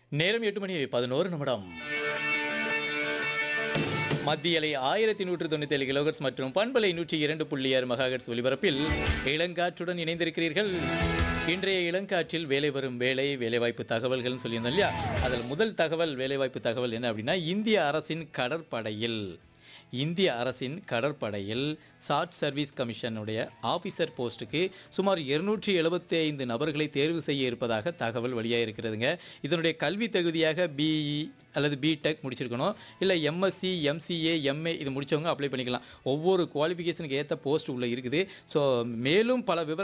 நேரம் எட்டு மணி பதினோரு நிமிடம் மத்திய அலை ஆயிரத்தி நூற்று தொண்ணூத்தி ஏழு கிலோகட்ஸ் மற்றும் பண்பலை நூற்றி இரண்டு புள்ளி ஆறு மெகாஹெட்ஸ் ஒலிபரப்பில் இளங்காற்றுடன் இணைந்திருக்கிறீர்கள் இன்றைய இளங்காற்றில் வேலை வரும் வேலை வேலைவாய்ப்பு தகவல்கள்னு சொல்லியிருந்தோம் இல்லையா அதில் முதல் தகவல் வேலைவாய்ப்பு தகவல் என்ன அப்படின்னா இந்திய அரசின் கடற்படையில் இந்திய அரசின் கடற்படையில் ஷார்ட் சர்வீஸ் கமிஷனுடைய ஆஃபீஸர் போஸ்ட்டுக்கு சுமார் இருநூற்றி எழுபத்தி ஐந்து நபர்களை தேர்வு செய்ய இருப்பதாக தகவல் வெளியாக இருக்கிறதுங்க இதனுடைய கல்வி தகுதியாக பிஇ அல்லது பிடெக் முடிச்சிருக்கணும் இல்லை எம்எஸ்சி எம்சிஏ எம்ஏ இது முடிச்சவங்க அப்ளை பண்ணிக்கலாம் ஒவ்வொரு குவாலிஃபிகேஷனுக்கு ஏற்ற போஸ்ட் உள்ள இருக்குது ஸோ மேலும் பல விவரங்கள்